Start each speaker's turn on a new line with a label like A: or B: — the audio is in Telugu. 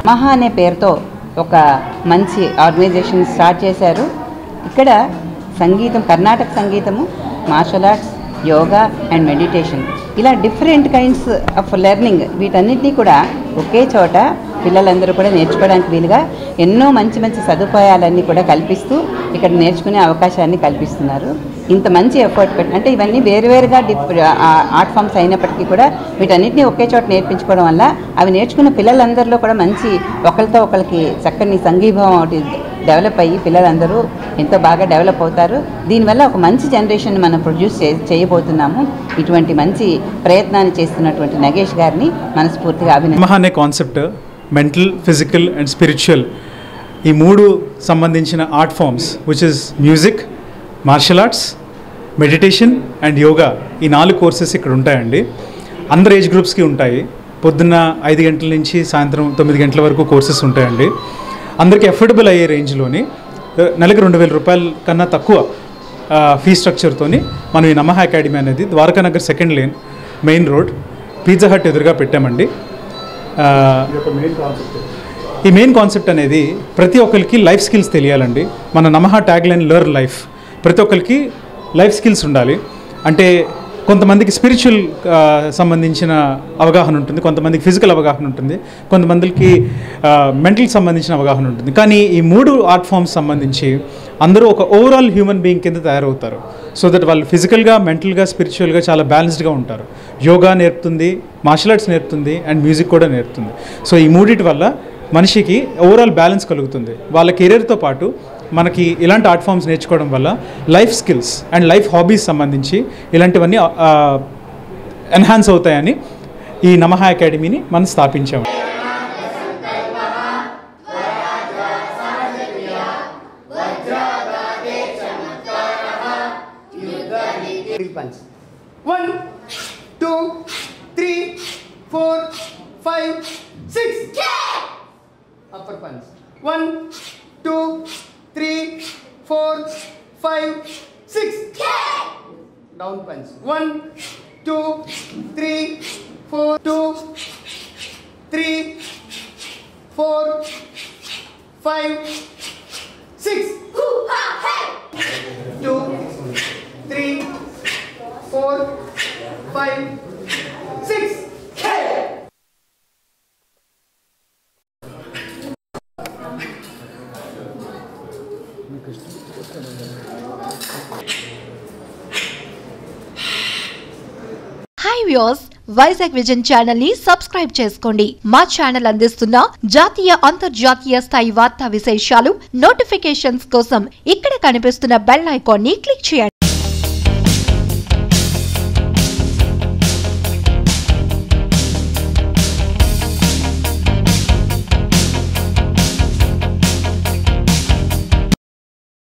A: మహా అనే పేరుతో ఒక మంచి ఆర్గనైజేషన్ స్టార్ట్ చేశారు ఇక్కడ సంగీతం కర్ణాటక సంగీతము martial arts yoga and meditation ఇలా డిఫరెంట్ కైండ్స్ ఆఫ్ లెర్నింగ్ వీటన్నిటినీ కూడా ఒకే చోట పిల్లలందరూ కూడా నేర్చుకోవడానికి వీలుగా ఎన్నో మంచి మంచి సదుపాయాలన్నీ కూడా కల్పిస్తూ ఇక్కడ నేర్చుకునే అవకాశాన్ని కల్పిస్తున్నారు ఇంత మంచి ఎఫర్ట్ పెట్టి అంటే ఇవన్నీ వేరువేరుగా డిఫ్ ఆర్ట్ ఫామ్స్ అయినప్పటికీ కూడా వీటన్నిటిని ఒకే చోట నేర్పించుకోవడం వల్ల అవి నేర్చుకున్న పిల్లలందరిలో కూడా మంచి ఒకరితో ఒకరికి చక్కని సంఘీభావం ఒకటి డెవలప్ అయ్యి పిల్లలందరూ ఎంతో బాగా డెవలప్ అవుతారు దీనివల్ల ఒక మంచి జనరేషన్ మనం ప్రొడ్యూస్ చే చేయబోతున్నాము ఇటువంటి మంచి ప్రయత్నాన్ని చేస్తున్నటువంటి నగేష్ గారిని మనస్ఫూర్తిగా అభినందన
B: నమః అనే concept mental physical and spiritual ఈ మూడు సంబంధించిన art forms which is music martial arts meditation and yoga ఈ నాలుగు కోర్సెస్ ఇక్కడ ఉంటాయండి అందరు ఏజ్ గ్రూప్స్కి ఉంటాయి పొద్దున్న ఐదు గంటల నుంచి సాయంత్రం తొమ్మిది గంటల వరకు కోర్సెస్ ఉంటాయండి అందరికీ అఫోర్డబుల్ అయ్యే రేంజ్లోని ఆ, నెలకు రెండు వేల రూపాయల కన్నా తక్కువ ఫీ స్ట్రక్చర్తోని మనం ఈ నమహ అకాడమీ అనేది Dwarakanagar second lane main road pizza hut ఎదురుగా పెట్టామండి ఆ, ఈ మెయిన్ కాన్సెప్ట్ అనేది ప్రతి ఒక్కరికి లైఫ్ స్కిల్స్ తెలియాలండి మన Namah tag line learn life ప్రతి ఒక్కరికి లైఫ్ స్కిల్స్ ఉండాలి అంటే కొంతమందికి స్పిరిచువల్ సంబంధించిన అవగాహన ఉంటుంది కొంతమందికి ఫిజికల్ అవగాహన ఉంటుంది కొంతమందికి మెంటల్ సంబంధించిన అవగాహన ఉంటుంది కానీ ఈ మూడు ఆర్ట్ ఫామ్స్ సంబంధించి అందరూ ఒక ఓవరాల్ హ్యూమన్ బీయింగ్ కింద తయారవుతారు సో దట్ వాళ్ళు ఫిజికల్గా మెంటల్గా స్పిరిచువల్గా చాలా బ్యాలెన్స్డ్గా ఉంటారు యోగా నేర్పుతుంది మార్షల్ ఆర్ట్స్ నేర్పుతుంది అండ్ మ్యూజిక్ కూడా నేర్పుతుంది సో ఈ మూడిటి వల్ల మనిషికి ఓవరాల్ బ్యాలెన్స్ కలుగుతుంది వాళ్ళ కెరీర్తో పాటు మనకి ఇలాంటి ఆర్ట్ ఫామ్స్ నేర్చుకోవడం వల్ల life skills and life hobbies సంబంధించి ఇలాంటివన్నీ ఎన్హాన్స్ అవుతాయని ఈ నమహ అకాడమీని మనం స్థాపించాము
C: Three punch. One, two, three, four, five, six. Upper punch. One, two, three, four, five, six. Down punch. One, two, three, four, two, three, four, five, six. Two, three, four, five, six.
D: Hi views Vizag vision channel ని సబ్స్క్రైబ్ చేసుకోండి మా ఛానల్ అందిస్తున్న జాతీయ అంతర్జాతీయ స్థాయి వార్తా విశేషాలు నోటిఫికేషన్స్ కోసం ఇక్కడ కనిపిస్తున్న బెల్ ఐకాన్ ని క్లిక్ చేయండి